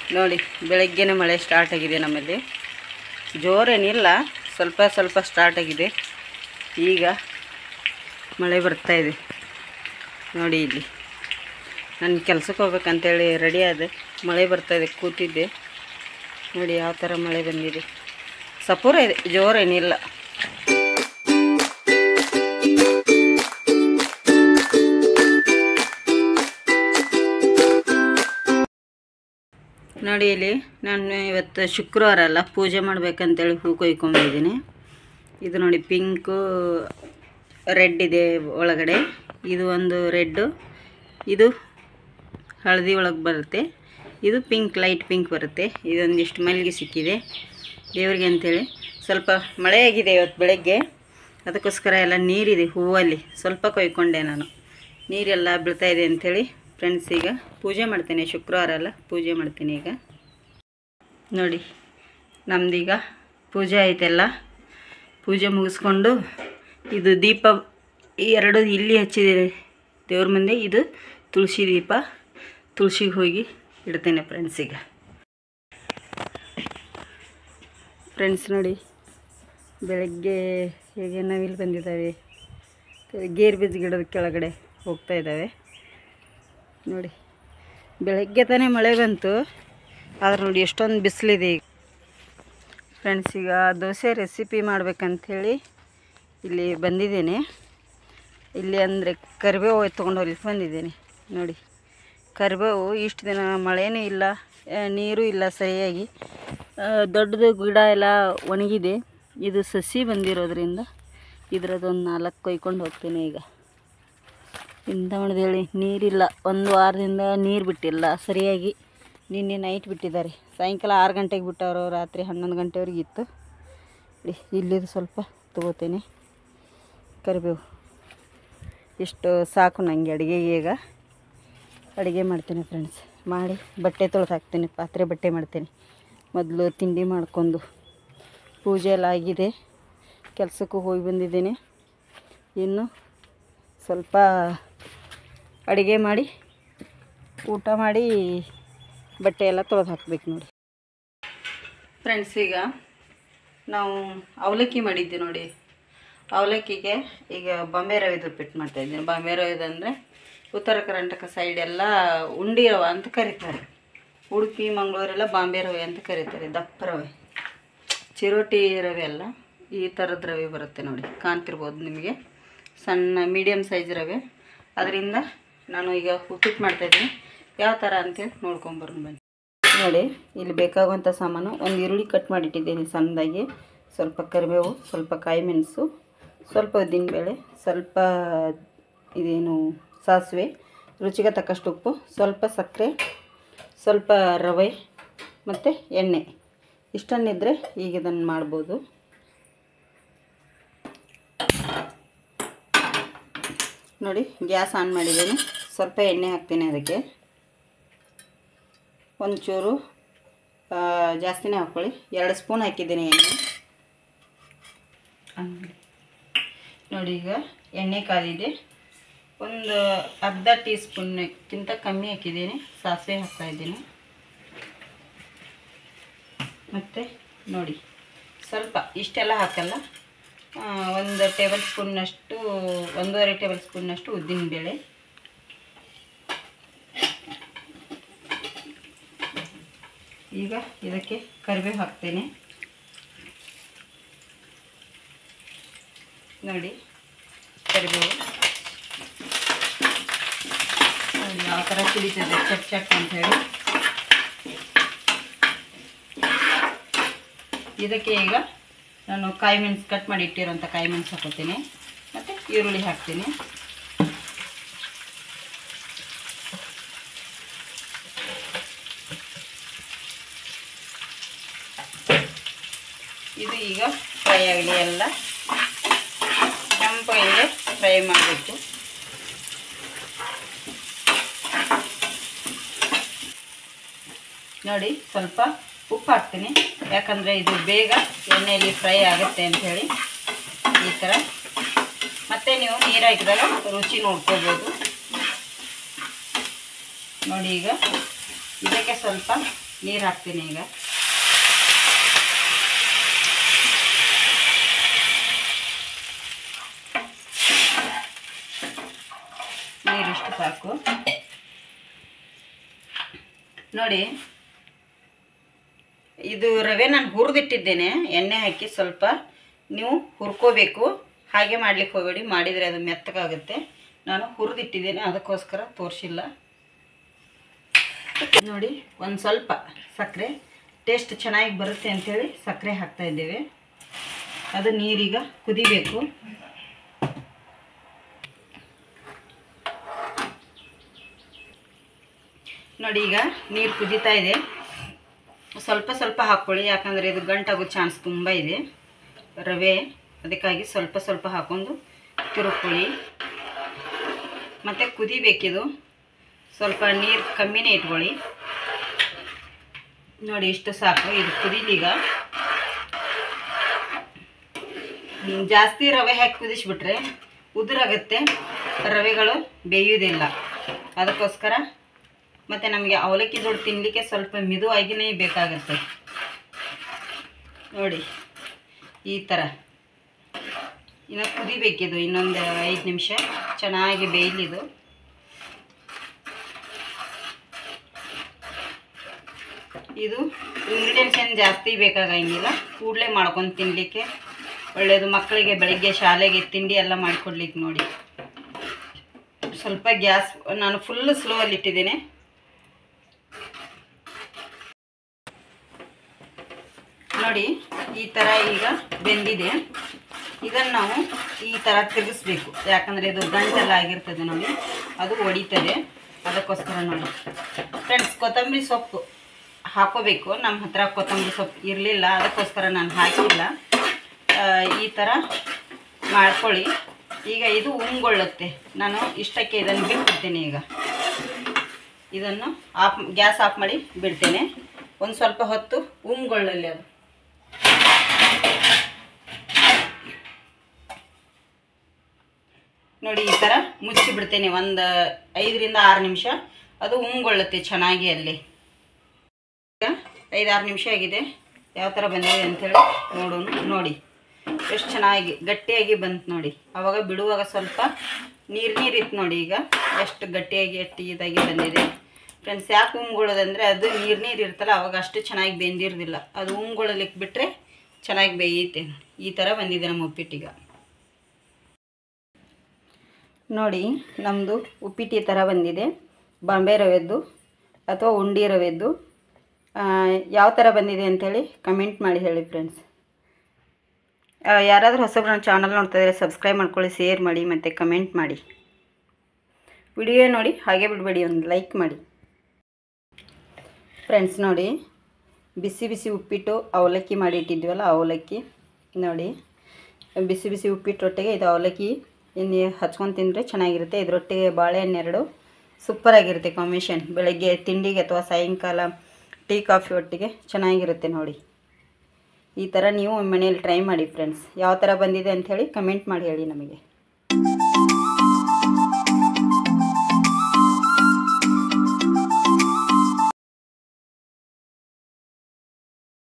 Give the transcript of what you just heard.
ನೋಡಿ ಬೆಳಗ್ಗೆನೇ ಮಳೆ ಸ್ಟಾರ್ಟ್ ಆಗಿದೆ ನಮ್ಮಲ್ಲಿ ಜೋರೇನಿಲ್ಲ ಸ್ವಲ್ಪ ಸ್ವಲ್ಪ ಸ್ಟಾರ್ಟ್ ಆಗಿದೆ ಈಗ ಮಳೆ ಬರ್ತಾ ಇದೆ ನೋಡಿ ಇಲ್ಲಿ ನಾನು ಕೆಲ್ಸಕ್ಕೆ ಹೋಗ್ಬೇಕಂತೇಳಿ ರೆಡಿ ಆದೆ ಮಳೆ ಬರ್ತಾ ಇದೆ ಕೂತಿದ್ದೆ ನೋಡಿ ಯಾವ ಥರ ಮಳೆ ಬಂದಿದೆ ಸಪೂರ ಇದೆ ಜೋರೇನಿಲ್ಲ ನೋಡಿ ಇಲ್ಲಿ ನಾನು ಇವತ್ತು ಶುಕ್ರವಾರ ಅಲ್ಲ ಪೂಜೆ ಮಾಡ್ಬೇಕಂತೇಳಿ ಹೂ ಕೊಯ್ಕೊಂಡಿದ್ದೀನಿ ಇದು ನೋಡಿ ಪಿಂಕು ರೆಡ್ ಇದೆ ಒಳಗಡೆ ಇದು ಒಂದು ರೆಡ್ಡು ಇದು ಹಳದಿ ಒಳಗೆ ಬರುತ್ತೆ ಇದು ಪಿಂಕ್ ಲೈಟ್ ಪಿಂಕ್ ಬರುತ್ತೆ ಇದೊಂದಿಷ್ಟು ಮಲ್ಲಿಗೆ ಸಿಕ್ಕಿದೆ ದೇವರಿಗೆ ಅಂತೇಳಿ ಸ್ವಲ್ಪ ಮಳೆ ಆಗಿದೆ ಇವತ್ತು ಬೆಳಗ್ಗೆ ಅದಕ್ಕೋಸ್ಕರ ಎಲ್ಲ ನೀರಿದೆ ಹೂವಲ್ಲಿ ಸ್ವಲ್ಪ ಕೊಯ್ಕೊಂಡೆ ನಾನು ನೀರೆಲ್ಲ ಬೀಳ್ತಾ ಇದೆ ಅಂಥೇಳಿ ಫ್ರೆಂಡ್ಸ್ ಈಗ ಪೂಜೆ ಮಾಡ್ತೇನೆ ಶುಕ್ರವಾರ ಅಲ್ಲ ಪೂಜೆ ಮಾಡ್ತೀನಿ ಈಗ ನೋಡಿ ನಮ್ದೀಗ ಪೂಜೆ ಆಯ್ತೆಲ್ಲ ಪೂಜೆ ಮುಗಿಸ್ಕೊಂಡು ಇದು ದೀಪ ಈ ಎರಡು ಇಲ್ಲಿ ಹಚ್ಚಿದೆ ದೇವ್ರ ಮುಂದೆ ಇದು ತುಳಸಿ ದೀಪ ತುಳಸಿಗೆ ಹೋಗಿ ಇಡ್ತೇನೆ ಫ್ರೆಂಡ್ಸ್ ಈಗ ಫ್ರೆಂಡ್ಸ್ ನೋಡಿ ಬೆಳಗ್ಗೆ ಹೇಗೆ ನವಿಲು ಬಂದಿದ್ದಾವೆ ಗೇರು ಬೀಜ ಗಿಡದ ಕೆಳಗಡೆ ಹೋಗ್ತಾ ಇದ್ದಾವೆ ನೋಡಿ ಬೆಳಗ್ಗೆ ತಾನೇ ಮಳೆ ಬಂತು ಆದ್ರೆ ನೋಡಿ ಎಷ್ಟೊಂದು ಬಿಸಿಲಿದೆ ಈಗ ಫ್ರೆಂಡ್ಸ್ ಈಗ ದೋಸೆ ರೆಸಿಪಿ ಮಾಡ್ಬೇಕಂಥೇಳಿ ಇಲ್ಲಿ ಬಂದಿದ್ದೇನೆ ಇಲ್ಲಿ ಅಂದರೆ ಕರಿಬೇವು ತೊಗೊಂಡು ಹೋಗ್ಲಿಕ್ಕೆ ಬಂದಿದ್ದೇನೆ ನೋಡಿ ಕರಿಬೇವು ಇಷ್ಟು ದಿನ ಮಳೆನೂ ಇಲ್ಲ ಆ, ನೀರು ಇಲ್ಲ ಸರಿಯಾಗಿ ಆ, ದೊಡ್ಡದು ಗಿಡ ಎಲ್ಲ ಒಣಗಿದೆ ಇದು ಸಸಿ ಬಂದಿರೋದ್ರಿಂದ ಇದರದೊಂದು ನಾಲ್ಕು ಕೊಯ್ಕೊಂಡು ಹೋಗ್ತೀನಿ ಈಗ ಇಂದ ಹೇಳಿ ನೀರಿಲ್ಲ ಒಂದು ವಾರದಿಂದ ನೀರು ಬಿಟ್ಟಿಲ್ಲ ಸರಿಯಾಗಿ ನಿನ್ನೆ ನೈಟ್ ಬಿಟ್ಟಿದ್ದಾರೆ ಸಾಯಂಕಾಲ ಆರು ಗಂಟೆಗೆ ಬಿಟ್ಟವರು ರಾತ್ರಿ ಹನ್ನೊಂದು ಗಂಟೆವರೆಗೆ ಇತ್ತು ನೋಡಿ ಇಲ್ಲಿದು ಸ್ವಲ್ಪ ತಗೋತೇನೆ ಕರಿಬೇವು ಇಷ್ಟು ಸಾಕು ನನಗೆ ಅಡುಗೆಗೆ ಈಗ ಅಡುಗೆ ಮಾಡ್ತೇನೆ ಫ್ರೆಂಡ್ಸ್ ಮಾಡಿ ಬಟ್ಟೆ ತೊಳೆದು ಹಾಕ್ತೀನಿ ಪಾತ್ರೆ ಬಟ್ಟೆ ಮಾಡ್ತೇನೆ ಮೊದಲು ತಿಂಡಿ ಮಾಡ್ಕೊಂಡು ಪೂಜೆ ಎಲ್ಲ ಆಗಿದೆ ಕೆಲಸಕ್ಕೂ ಹೋಗಿ ಬಂದಿದ್ದೇನೆ ಇನ್ನು ಸ್ವಲ್ಪ ಅಡುಗೆ ಮಾಡಿ ಊಟ ಮಾಡಿ ಬಟ್ಟೆ ಎಲ್ಲ ತೊಳೆದು ಹಾಕ್ಬೇಕು ನೋಡಿ ಫ್ರೆಂಡ್ಸ್ ಈಗ ನಾವು ಅವಲಕ್ಕಿ ಮಾಡಿದ್ದೆ ನೋಡಿ ಅವಲಕ್ಕಿಗೆ ಈಗ ಬಾಂಬೆ ರವೆದು ಉಪ್ಪಿಟ್ಟು ಮಾಡ್ತಾಯಿದ್ದೀನಿ ಬಾಂಬೆ ರವೆದು ಅಂದರೆ ಉತ್ತರ ಕರ್ನಾಟಕ ಸೈಡ್ ಎಲ್ಲ ಉಂಡಿ ರವೆ ಅಂತ ಕರೀತಾರೆ ಉಡುಪಿ ಮಂಗಳೂರೆಲ್ಲ ಬಾಂಬೆ ರವೆ ಅಂತ ಕರೀತಾರೆ ದಪ್ಪ ರವೆ ಚಿರೋಟಿ ರವೆ ಅಲ್ಲ ಈ ಥರದ ರವೆ ಬರುತ್ತೆ ನೋಡಿ ಕಾಣ್ತಿರ್ಬೋದು ನಿಮಗೆ ಸಣ್ಣ ಮೀಡಿಯಮ್ ಸೈಜ್ ರವೆ ಅದರಿಂದ ನಾನು ಈಗ ಉಪ್ಪಿಟ್ಟು ಮಾಡ್ತಾಯಿದ್ದೀನಿ ಯಾವ ಥರ ಅಂತೇಳಿ ನೋಡ್ಕೊಂಬರೋಣ ಬನ್ನಿ ನೋಡಿ ಇಲ್ಲಿ ಬೇಕಾಗುವಂಥ ಸಾಮಾನು ಒಂದು ಈರುಳ್ಳಿ ಕಟ್ ಮಾಡಿಟ್ಟಿದ್ದೀನಿ ಸಣ್ಣದಾಗಿ ಸ್ವಲ್ಪ ಕರಿಬೇವು ಸ್ವಲ್ಪ ಕಾಯಿ ಮೆಣಸು ಸ್ವಲ್ಪ ಉದ್ದಿನಬೇಳೆ ಸ್ವಲ್ಪ ಇದೇನು ಸಾಸಿವೆ ರುಚಿಗೆ ತಕ್ಕಷ್ಟು ಉಪ್ಪು ಸ್ವಲ್ಪ ಸಕ್ಕರೆ ಸ್ವಲ್ಪ ರವೆ ಮತ್ತು ಎಣ್ಣೆ ಇಷ್ಟನ್ನಿದ್ರೆ ಈಗ ಇದನ್ನು ಮಾಡ್ಬೋದು ನೋಡಿ ಗ್ಯಾಸ್ ಆನ್ ಮಾಡಿದ್ದೀನಿ ಸ್ವಲ್ಪ ಎಣ್ಣೆ ಹಾಕ್ತೀನಿ ಅದಕ್ಕೆ ಒಂಚೂರು ಆ, ಜಾಸ್ತಿನೇ ಹಾಕ್ಕೊಳ್ಳಿ ಎರಡು ಸ್ಪೂನ್ ಹಾಕಿದ್ದೀನಿ ಎಣ್ಣೆ ಆಮೇಲೆ ನೋಡಿ ಈಗ ಎಣ್ಣೆ ಕಾದಿದೆ ಒಂದು ಅರ್ಧ ಟೀ ಸ್ಪೂನ್ಕ್ಕಿಂತ ಕಮ್ಮಿ ಹಾಕಿದ್ದೀನಿ ಸಾಸಿವೆ ಹಾಕ್ತಾ ಇದ್ದೀನಿ ಮತ್ತು ನೋಡಿ ಸ್ವಲ್ಪ ಇಷ್ಟೆಲ್ಲ ಹಾಕಲ್ಲ ಆ, ಒಂದು ಟೇಬಲ್ ಸ್ಪೂನ್ನಷ್ಟು ಒಂದೂವರೆ ಟೇಬಲ್ ಸ್ಪೂನ್ನಷ್ಟು ಉದ್ದಿನಬೇಳೆ ಈಗ ಇದಕ್ಕೆ ಕರಿಬೇವು ಹಾಕ್ತೇನೆ ನೋಡಿ ಕರಿಬೇವು ನೋಡಿ ಯಾವ ಥರ ಕುಡಿತದೆ ಚಟ್ ಚಟ್ ಅಂತ ಹೇಳಿ ಇದಕ್ಕೆ ಈಗ ನಾನು ಕಾಯಿ ಮೆಣಸು ಕಟ್ ಮಾಡಿ ಇಟ್ಟಿರೋಂಥ ಕಾಯಿ ಮೆಣಸು ಹಾಕೋತೀನಿ ಮತ್ತು ಈರುಳ್ಳಿ ಹಾಕ್ತೀನಿ ಇದು ಈಗ ಫ್ರೈ ಆಗಲಿ ಎಲ್ಲ ಕೆಂಪಾಗಿದೆ ಫ್ರೈ ಮಾಡಬೇಕು ನೋಡಿ ಸ್ವಲ್ಪ ಉಪ್ಪು ಹಾಕ್ತೀನಿ ಯಾಕಂದರೆ ಇದು ಬೇಗ ಎಣ್ಣೆಯಲ್ಲಿ ಫ್ರೈ ಆಗುತ್ತೆ ಅಂಥೇಳಿ ಈ ಥರ ಮತ್ತು ನೀವು ನೀರು ಹಾಕಿದಾಗ ರುಚಿ ನೋಡ್ಕೋಬೋದು ನೋಡಿ ಈಗ ಇದಕ್ಕೆ ಸ್ವಲ್ಪ ನೀರು ಹಾಕ್ತೀನಿ ಈಗ ನೀರಿಷ್ಟು ಸಾಕು ನೋಡಿ ಇದು ರವೆ ನಾನು ಹುರಿದಿಟ್ಟಿದ್ದೇನೆ ಎಣ್ಣೆ ಹಾಕಿ ಸ್ವಲ್ಪ ನೀವು ಹುರ್ಕೋಬೇಕು ಹಾಗೆ ಮಾಡ್ಲಿಕ್ಕೆ ಹೋಗಬೇಡಿ ಮಾಡಿದರೆ ಅದು ಮೆತ್ತಗಾಗುತ್ತೆ ನಾನು ಹುರಿದಿಟ್ಟಿದ್ದೇನೆ ಅದಕ್ಕೋಸ್ಕರ ತೋರಿಸಿಲ್ಲ ನೋಡಿ ಒಂದು ಸ್ವಲ್ಪ ಸಕ್ಕರೆ ಟೇಸ್ಟ್ ಚೆನ್ನಾಗಿ ಬರುತ್ತೆ ಅಂಥೇಳಿ ಸಕ್ಕರೆ ಹಾಕ್ತಾ ಇದ್ದೇವೆ ಅದು ನೀರೀಗ ಕುದಿಬೇಕು ನೋಡಿ ಈಗ ನೀರು ಕುದೀತಾ ಇದೆ ಸ್ವಲ್ಪ ಸ್ವಲ್ಪ ಹಾಕ್ಕೊಳ್ಳಿ ಯಾಕಂದರೆ ಇದು ಗಂಟಾಗೋ ಚಾನ್ಸ್ ತುಂಬ ಇದೆ ರವೆ ಅದಕ್ಕಾಗಿ ಸ್ವಲ್ಪ ಸ್ವಲ್ಪ ಹಾಕ್ಕೊಂಡು ತಿರುಗ್ಕೊಳ್ಳಿ ಮತ್ತು ಕುದಿಬೇಕಿದು ಸ್ವಲ್ಪ ನೀರು ಕಮ್ಮಿನೇ ಇಟ್ಕೊಳ್ಳಿ ನೋಡಿ ಇಷ್ಟು ಸಾಕು ಇದು ಕುದೀಲೀಗ ಹ್ಮ್, ಜಾಸ್ತಿ ರವೆ ಹಾಕಿ ಕುದಿಸ್ಬಿಟ್ರೆ ಉದುರಾಗುತ್ತೆ ರವೆಗಳು ಬೇಯುವುದಿಲ್ಲ ಅದಕ್ಕೋಸ್ಕರ ಮತ್ತು ನಮಗೆ ಅವಲಕ್ಕಿ ದೊಡ್ಡ ತಿನ್ನಲಿಕ್ಕೆ ಸ್ವಲ್ಪ ಮಿದುವಾಗಿಯೇ ಬೇಕಾಗುತ್ತೆ ನೋಡಿ ಈ ಥರ ಇನ್ನು ಕುದಿಬೇಕಿದು ಇನ್ನೊಂದು ಐದು ನಿಮಿಷ ಚೆನ್ನಾಗಿ ಬೇಯಲಿದು ಇದು ಇಂಗ್ರೀಡಿಯೆಂಟ್ಸ್ ಏನು ಜಾಸ್ತಿ ಬೇಕಾಗಂಗಿಲ್ಲ ಕೂಡಲೇ ಮಾಡ್ಕೊಂಡು ತಿನ್ನಲಿಕ್ಕೆ ಒಳ್ಳೆಯದು ಮಕ್ಕಳಿಗೆ ಬೆಳಗ್ಗೆ ಶಾಲೆಗೆ ತಿಂಡಿ ಎಲ್ಲ ಮಾಡಿಕೊಡ್ಲಿಕ್ಕೆ ನೋಡಿ ಸ್ವಲ್ಪ ಗ್ಯಾಸ್ ನಾನು ಫುಲ್ ಸ್ಲೋ ಅಲ್ಲಿ ಇಟ್ಟಿದ್ದೇನೆ ನೋಡಿ ಈ ಥರ ಈಗ ಬೆಂದಿದೆ ಇದನ್ನು ನಾವು ಈ ಥರ ತಿರುಗಿಸ್ಬೇಕು ಯಾಕಂದರೆ ಇದು ಗಂಟೆಲ್ಲ ಆಗಿರ್ತದೆ ನೋಡಿ ಅದು ಒಡಿತದೆ ಅದಕ್ಕೋಸ್ಕರ ನೋಡಿ ಫ್ರೆಂಡ್ಸ್ ಕೊತ್ತಂಬರಿ ಸೊಪ್ಪು ಹಾಕೋಬೇಕು ನಮ್ಮ ಹತ್ರ ಕೊತ್ತಂಬರಿ ಸೊಪ್ಪು ಇರಲಿಲ್ಲ ಅದಕ್ಕೋಸ್ಕರ ನಾನು ಹಾಕಿಲ್ಲ ಆ, ಈ ಥರ ಮಾಡ್ಕೊಳ್ಳಿ ಈಗ ಇದು ಉಮ್ಗೊಳ್ಳುತ್ತೆ ನಾನು ಇಷ್ಟಕ್ಕೆ ಇದನ್ನು ಬಿಟ್ಬಿಡ್ತೀನಿ ಈಗ ಇದನ್ನು ಆಫ್ ಗ್ಯಾಸ್ ಆಫ್ ಮಾಡಿ ಬಿಡ್ತೇನೆ ಒಂದು ಸ್ವಲ್ಪ ಹೊತ್ತು ಉಮ್ಗೊಳ್ಳಲಿ ಅದು ನೋಡಿ ಈ ಥರ ಮುಚ್ಚಿ ಬಿಡ್ತೇನೆ ಒಂದು ಐದರಿಂದ ಆರು ನಿಮಿಷ ಅದು ಉಮ್ಗೊಳ್ಳುತ್ತೆ ಚೆನ್ನಾಗಿ ಅಲ್ಲಿ ಈಗ ಐದಾರು ನಿಮಿಷ ಆಗಿದೆ ಯಾವ ಥರ ಬಂದಿದೆ ಅಂಥೇಳಿ ನೋಡೋಣ ನೋಡಿ ಎಷ್ಟು ಚೆನ್ನಾಗಿ ಗಟ್ಟಿಯಾಗಿ ಬಂತು ನೋಡಿ ಆವಾಗ ಬಿಡುವಾಗ ಸ್ವಲ್ಪ ನೀರು ನೀರಿತ್ತು ನೋಡಿ ಈಗ ಎಷ್ಟು ಗಟ್ಟಿಯಾಗಿ ಎಷ್ಟು ಇದಾಗಿ ಬಂದಿದೆ ಫ್ರೆಂಡ್ಸ್ ಯಾಕೆ ಉಮ್ಗೊಳ್ಳೋದಂದರೆ ಅದು ನೀರು ನೀರು ಇರ್ತಲ್ಲ ಅವಾಗ ಅಷ್ಟು ಚೆನ್ನಾಗಿ ಬೆಂದಿರೋದಿಲ್ಲ ಅದು ಉಮ್ಗೊಳ್ಳಲಿಕ್ಕೆ ಬಿಟ್ಟರೆ ಚೆನ್ನಾಗಿ ಬೇಯುತ್ತೆ ಈ ಥರ ಬಂದಿದೆ ನಮ್ಮ ಉಪ್ಪಿಟ್ಟೀಗ ನೋಡಿ ನಮ್ಮದು ಉಪ್ಪಿಟ್ಟು ಈ ಥರ ಬಂದಿದೆ ಬಾಂಬೆ ರವೆದ್ದು ಅಥವಾ ಉಂಡಿ ರವೆದ್ದು ಯಾವ ಥರ ಬಂದಿದೆ ಅಂಥೇಳಿ ಕಮೆಂಟ್ ಮಾಡಿ ಹೇಳಿ ಫ್ರೆಂಡ್ಸ್ ಯಾರಾದರೂ ಹೊಸಬ್ರು ನನ್ನ ಚಾನಲ್ ನೋಡ್ತಾ ಇದ್ದಾರೆ ಸಬ್ಸ್ಕ್ರೈಬ್ ಮಾಡ್ಕೊಳ್ಳಿ ಶೇರ್ ಮಾಡಿ ಮತ್ತು ಕಮೆಂಟ್ ಮಾಡಿ ವಿಡಿಯೋ ನೋಡಿ ಹಾಗೆ ಬಿಡಬೇಡಿ ಒಂದು ಲೈಕ್ ಮಾಡಿ ಫ್ರೆಂಡ್ಸ್ ನೋಡಿ ಬಿಸಿ ಬಿಸಿ ಉಪ್ಪಿಟ್ಟು ಅವಲಕ್ಕಿ ಮಾಡಿ ಇಟ್ಟಿದ್ವಲ್ಲ ಅವಲಕ್ಕಿ ನೋಡಿ ಬಿಸಿ ಬಿಸಿ ಉಪ್ಪಿಟ್ಟೊಟ್ಟಿಗೆ ಇದು ಅವಲಕ್ಕಿ ಇನ್ನು ಹಚ್ಕೊಂಡು ತಿಂದರೆ ಚೆನ್ನಾಗಿರುತ್ತೆ ಇದರೊಟ್ಟಿಗೆ ಬಾಳೆಹಣ್ಣು ಎರಡು ಸೂಪರಾಗಿರುತ್ತೆ ಕಾಂಬಿನೇಷನ್ ಬೆಳಗ್ಗೆ ತಿಂಡಿಗೆ ಅಥವಾ ಸಾಯಂಕಾಲ ಟೀ ಕಾಫಿ ಒಟ್ಟಿಗೆ ಚೆನ್ನಾಗಿರುತ್ತೆ ನೋಡಿ ಈ ಥರ ನೀವು ಮನೇಲಿ ಟ್ರೈ ಮಾಡಿ ಫ್ರೆಂಡ್ಸ್ ಯಾವ ಥರ ಬಂದಿದೆ ಅಂಥೇಳಿ ಕಮೆಂಟ್ ಮಾಡಿ ಹೇಳಿ ನಮಗೆ